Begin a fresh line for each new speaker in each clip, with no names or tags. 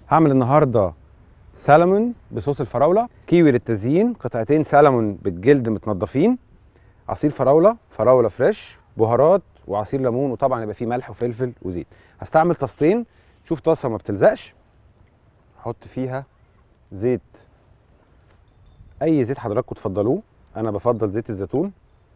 هعمل النهارده سلمون بصوص الفراوله كيوي للتزيين قطعتين سلمون بالجلد متنضفين عصير فراوله فراوله فريش بهارات وعصير ليمون وطبعا يبقى فيه ملح وفلفل وزيت هستعمل طاستين شوف طاسه ما بتلزقش احط فيها زيت اي زيت حضراتكم تفضلوه انا بفضل زيت الزيتون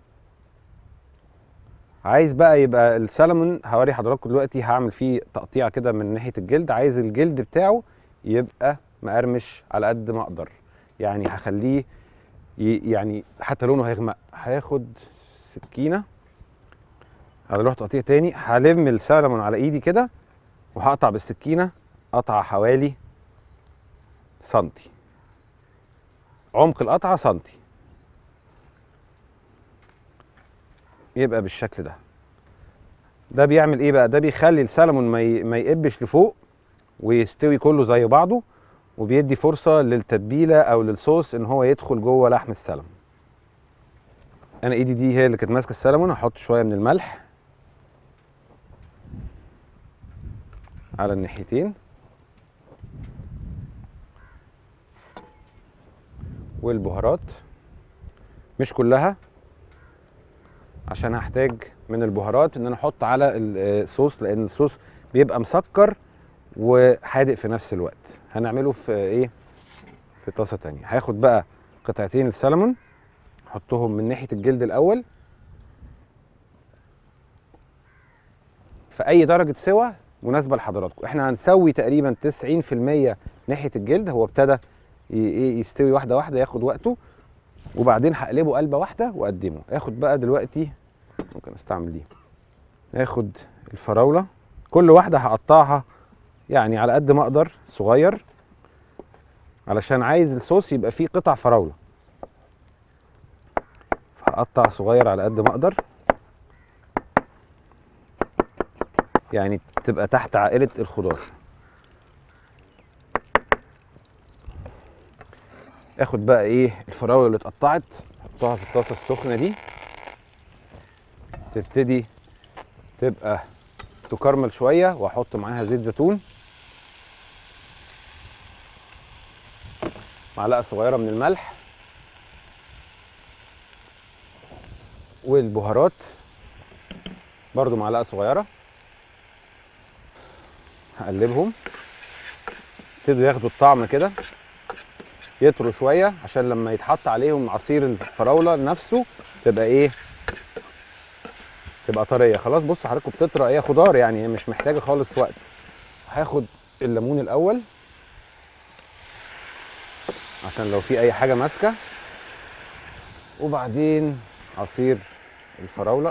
عايز بقى يبقى السلمون هوري حضراتكم دلوقتي هعمل فيه تقطيع كده من ناحيه الجلد عايز الجلد بتاعه يبقى مقرمش على قد ما اقدر يعني هخليه ي- يعني حتى لونه هيغمق هاخد سكينه هروح تقطيع تاني هلم السلمون على ايدي كده وهقطع بالسكينه قطعه حوالي سنتي عمق القطعه سنتي يبقى بالشكل ده ده بيعمل ايه بقى ده بيخلي السلمون ما ي- ما يقبش لفوق ويستوي كله زي بعضه وبيدي فرصه للتتبيله او للصوص ان هو يدخل جوه لحم السلمون انا ايدي دي هي اللي كانت ماسكه السلمون هحط شويه من الملح على الناحيتين والبهارات مش كلها عشان هحتاج من البهارات ان انا احط على الصوص لان الصوص بيبقى مسكر وحادق في نفس الوقت هنعمله في ايه في طاسه تانية هاخد بقى قطعتين السلمون احطهم من ناحيه الجلد الاول في اي درجه سوى مناسبه لحضراتكم احنا هنسوي تقريبا 90% ناحيه الجلد هو ابتدى ي- ايه يستوي واحده واحده ياخد وقته وبعدين هقلبه قلبه واحده واقدمه اخد بقى دلوقتي ممكن استعمل دي اخد الفراوله كل واحده هقطعها يعني على قد ما اقدر صغير علشان عايز الصوص يبقى فيه قطع فراوله فهقطع صغير على قد ما اقدر يعني تبقى تحت عائله الخضار اخد بقى ايه الفراوله اللي اتقطعت احطها في الطاسه السخنه دي تبتدي تبقى تكرمل شويه واحط معاها زيت زيتون معلقه صغيره من الملح والبهارات برضو معلقه صغيره هقلبهم يبتدوا ياخدوا الطعم كده يطروا شويه عشان لما يتحط عليهم عصير الفراوله نفسه تبقى ايه تبقى طريه خلاص بصوا حضراتكم بتطرى هي خضار يعني هي مش محتاجه خالص وقت هاخد الليمون الاول عشان لو في اي حاجه ماسكه وبعدين عصير الفراوله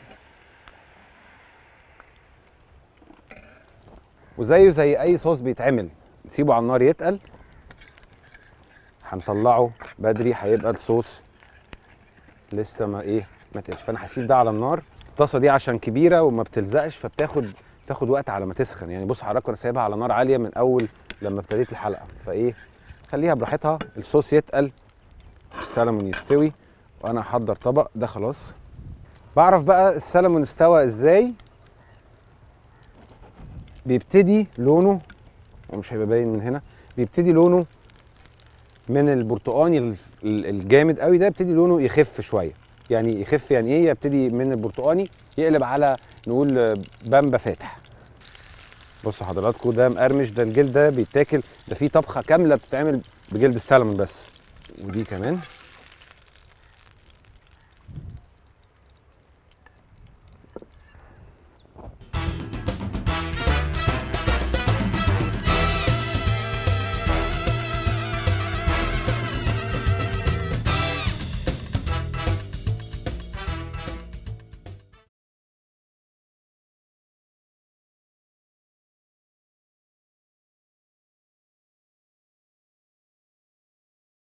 وزيه زي اي صوص بيتعمل نسيبه على النار يتقل هنطلعه بدري هيبقى الصوص لسه ما ايه ما تقلش فانا هسيب ده على النار الطاسه دي عشان كبيره وما بتلزقش فبتاخد تاخد وقت على ما تسخن يعني بص حضرتك انا سايبها على نار عاليه من اول لما ابتديت الحلقه فايه خليها براحتها الصوص يتقل السلمون يستوي وانا احضر طبق ده خلاص بعرف بقى السلمون استوى ازاي بيبتدي لونه ومش هيبقى باين من هنا بيبتدي لونه من البرتقاني ال- ال- الجامد قوي ده يبتدي لونه يخف شويه يعني يخف يعني ايه يبتدي من البرتقاني يقلب على نقول آه، بامبا فاتح بصوا حضراتكم ده مقرمش ده الجلد ده بيتاكل ده فيه طبخه كامله بتتعمل بجلد السلمون بس ودي كمان